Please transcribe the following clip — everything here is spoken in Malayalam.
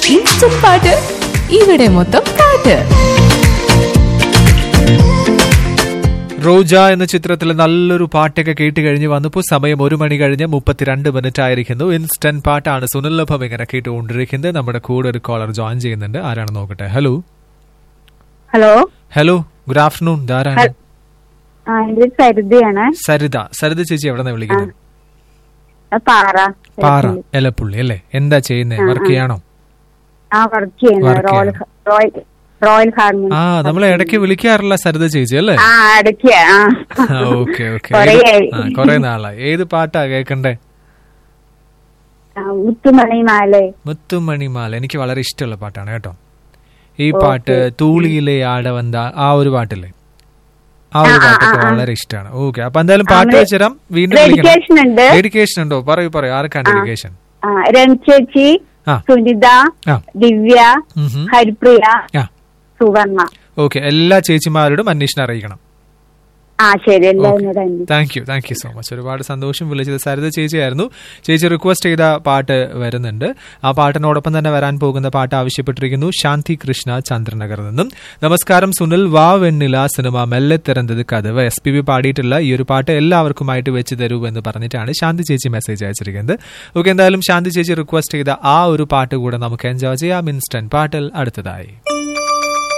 ഇൻസ്റ്റന്റ് പാട്ട് ഇവിടെ മൊത്തം പാട്ട് റോജ എന്ന ചിത്രത്തിൽ നല്ലൊരു പാട്ടൊക്കെ കേട്ട് കഴിഞ്ഞ് വന്നപ്പോൾ സമയം ഒരു മണി കഴിഞ്ഞ് മുപ്പത്തിരണ്ട് മിനിറ്റ് ആയിരിക്കുന്നു ഇൻസ്റ്റന്റ് പാട്ടാണ് സുനിലഭം ഇങ്ങനെ കേട്ടുകൊണ്ടിരിക്കുന്നത് നമ്മുടെ കൂടെ ഒരു കോളർ ജോയിൻ ചെയ്യുന്നുണ്ട് ആരാണ് നോക്കട്ടെ hello hello hello good afternoon ധാരാണ് ആ എന്റെ പേര് സരിതയാണ് സരിത സരിത ചേച്ചി എവിടെ നിന്ന് വിളിക്കുന്നത് ആ, പാറ പാറ എലപ്പുള്ളി അല്ലേ എന്താ ചെയ്യുന്നത് വർക്ക് ചെയ്യാണോ ആ വർക്ക് ചെയ്യുന്നത് Work റോയൽ ചെയ്യണം. റോയൽ റോയൽ ഹാർമോണി ആ നമ്മൾ ഇടയ്ക്ക് വിളിക്കാറില്ല സരിത ചേച്ചി അല്ലേ ആ ഇടയ്ക്ക് ആ ഓക്കെ ഓക്കെ കൊറേയായി. കൊറേ നാളായി ഏത് പാട്ടാ കേൾക്കണ്ടേ ആ, മുത്തുമണി മാലേ മുത്തുമണിമാല എനിക്ക് വളരെ ഇഷ്ടമുള്ള പാട്ടാണ് കേട്ടോ ഈ പാട്ട് തൂളിയിലെ ആടവന്ത ആ ഒരു പാട്ടില്ലേ ആ ഒരു പാട്ടൊക്കെ വളരെ ഇഷ്ടമാണ് ഓക്കെ അപ്പൊ എന്തായാലും പാട്ട് വെച്ചുതരാം വീണ്ടും ഡെഡിക്കേഷൻ ഉണ്ട് ഡെഡിക്കേഷൻ ഉണ്ടോ പറയൂ പറയൂ ആർക്കാണ് ഡെഡിക്കേഷൻ ആ, രൺ ചേച്ചി ആ. സുനിത ആ. ദിവ്യ ഉം ഹും. ഹരിപ്രിയ ആ സുവർണ ഓക്കെ എല്ലാ ചേച്ചിമാരോടും അന്വേഷണം അറിയിക്കണം ആ ശരി എല്ലാവരും തന്നെ thank you thank you so much ഒരുപാട് സന്തോഷം വിളിച്ചത് സരിത ചേച്ചിയായിരുന്നു ചേച്ചി റിക്വസ്റ്റ് ചെയ്ത പാട്ട് വരുന്നുണ്ട് ആ പാട്ടിനോടൊപ്പം തന്നെ വരാൻ പോകുന്ന പാട്ട് ആവശ്യപ്പെട്ടിരിക്കുന്നു ശാന്തി കൃഷ്ണ ചന്ദ്രനഗറിൽ നിന്നും നമസ്കാരം സുനിൽ വാ Vennila cinema Mella Thiranthathu Kadhavu S P B പാടിയിട്ടുള്ള ഈ ഒരു പാട്ട് എല്ലാവർക്കുമായിട്ട് വെച്ച് തരൂ എന്ന് പറഞ്ഞിട്ടാണ് ശാന്തി ചേച്ചി മെസ്സേജ് അയച്ചിരിക്കുന്നത് ഓക്കെ എന്തായാലും ശാന്തി ചേച്ചി റിക്വസ്റ്റ് ചെയ്ത ആ ഒരു പാട്ട് കൂടെ നമുക്ക് എൻജോയ് ചെയ്യാം ഇൻസ്റ്റന്റ് പാട്ടിൽ അടുത്തതായി